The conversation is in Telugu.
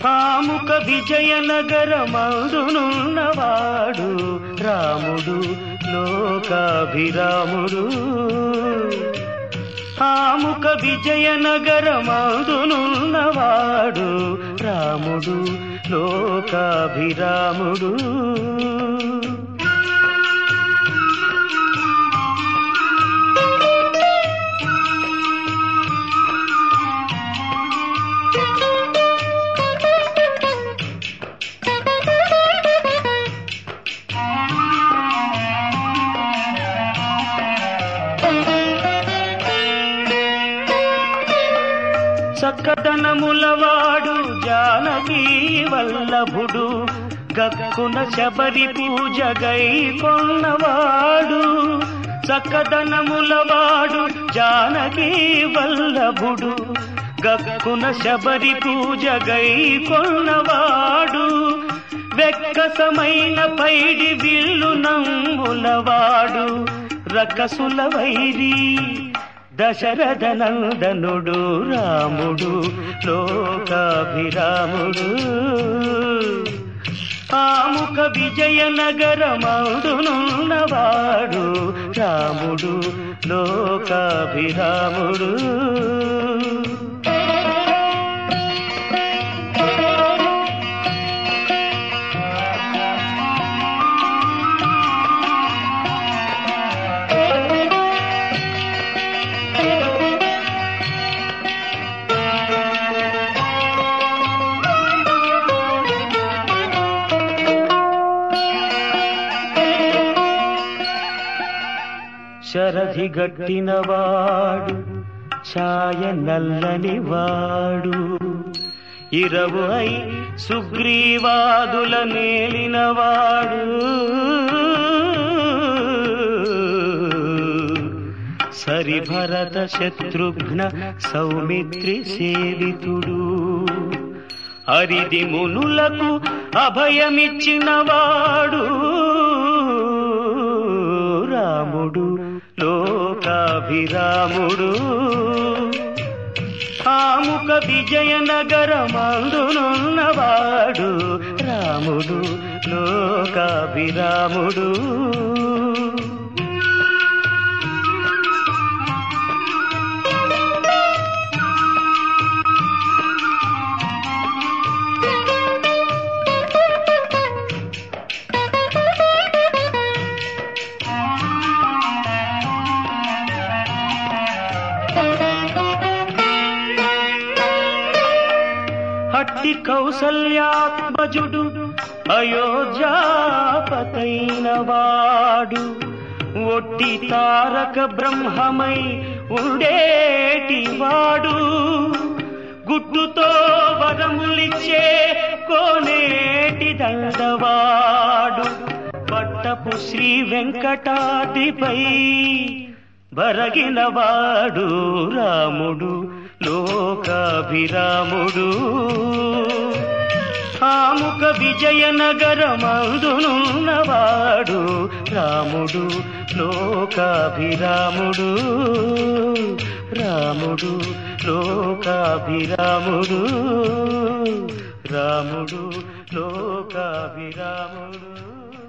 ఆముక విజయనగరమందునున్నవాడు రాముడు లోకాభిరాముడు ఆముక విజయనగరమందునున్నవాడు రాముడు లోకాభిరాముడు చక్కదనములవాడు జానకీ వల్లభుడు గక్కున శబరి పూజ గై కొన్నవాడు చక్కదనములవాడు జానకీ వల్లభుడు గక్కున శబరి పూజ గై కొన్నవాడు వెక్కసమైన పైడి విల్లు నమ్ములవాడు రకసుల వైరి దశరథ నందనుడు రాముడు లోకాభిరాముడు ఆముక విజయనగరమౌడునున్నవాడు రాముడు లోకాభిరాముడు శరధి గట్టినవాడు ఛాయ నల్లని వాడు ఇరవు అయి సుగ్రీవాదుల నేలినవాడు సరి భరత శత్రుఘ్న సౌమిత్రి సేవితుడు అరిది మునులకు అభయమిచ్చినవాడు రాముడు లోకాభిరాముడు ఆముక విజయనగరమందునున్నవాడు రాముడు లోకాభిరాముడు హట్టి కౌసల్యాత్మజుడు అయోధ్యాపతైన వాడు ఒట్టి తారక బ్రహ్మమై ఉండేటి వాడు గుడ్డుతో వరములిచ్చే కోనేటి దండవాడు పట్టపు శ్రీ వెంకటాద్రిపై బరగినవాడు రాముడు లోకాభిరాముడు ఆముక విజయనగరమందునున్నవాడు రాముడు లోకాభిరాముడు రాముడు లోకాభిరాముడు రాముడు లోకాభిరాముడు